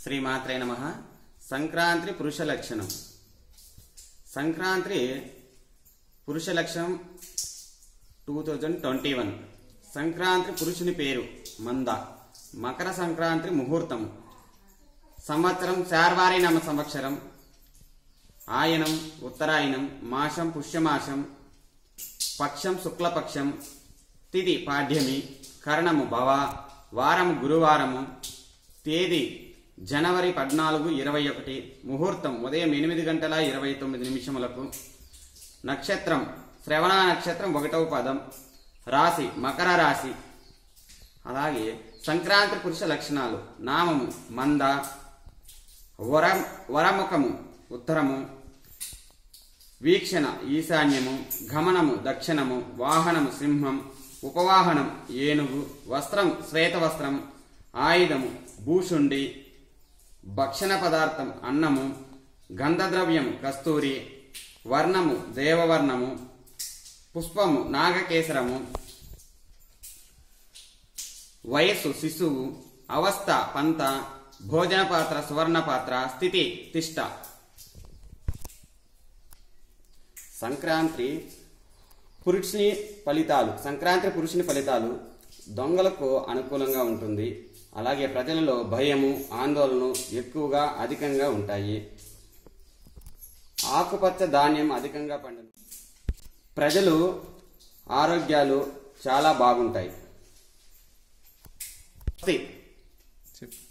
శ్రీమాత్రే నమ సంక్రాంతి పురుష లక్షణం సంక్రాంతి పురుష లక్షణం two thousand twenty one Sankranti పురుషుని పేరు మంద మకర సంక్రాంతి ముహూర్తం సంవత్సరం చార్వారి నమ సంవత్సరం ఆయనం ఉత్తరాయణం మాసం పుష్యమాసం పక్షం శుక్లపక్షం తిథి పాడ్యమి కరణము భవ వారము గురువారము తేదీ జనవరి పద్నాలుగు ఇరవై ఒకటి ముహూర్తం ఉదయం ఎనిమిది గంటల ఇరవై తొమ్మిది నిమిషములకు నక్షత్రం శ్రవణ నక్షత్రం ఒకటవ పదం రాశి మకర రాశి అలాగే సంక్రాంతి పురుష లక్షణాలు నామము మంద వర వరముఖము ఉత్తరము వీక్షణ ఈశాన్యము గమనము దక్షిణము వాహనము సింహం ఉపవాహనం ఏనుగు వస్త్రం శ్వేతవస్త్రం ఆయుధము భూషుండి భక్షణ పదార్థం అన్నము గంధద్రవ్యం కస్తూరి వర్ణము దేవవర్ణము పుష్పము నాగకేసరము వయస్సు శిశువు అవస్థ పంత భోజన పాత్ర సువర్ణ పాత్ర స్థితి తిష్ట సంక్రాంతి పురుషుని ఫలితాలు సంక్రాంతి పురుషుని ఫలితాలు దొంగలకు అనుకూలంగా ఉంటుంది అలాగే ప్రజలలో భయము ఆందోళన ఎక్కువగా అధికంగా ఉంటాయి ఆకుపచ్చ ధాన్యం అధికంగా పండును ప్రజలు ఆరోగ్యాలు చాలా బాగుంటాయి చెప్పు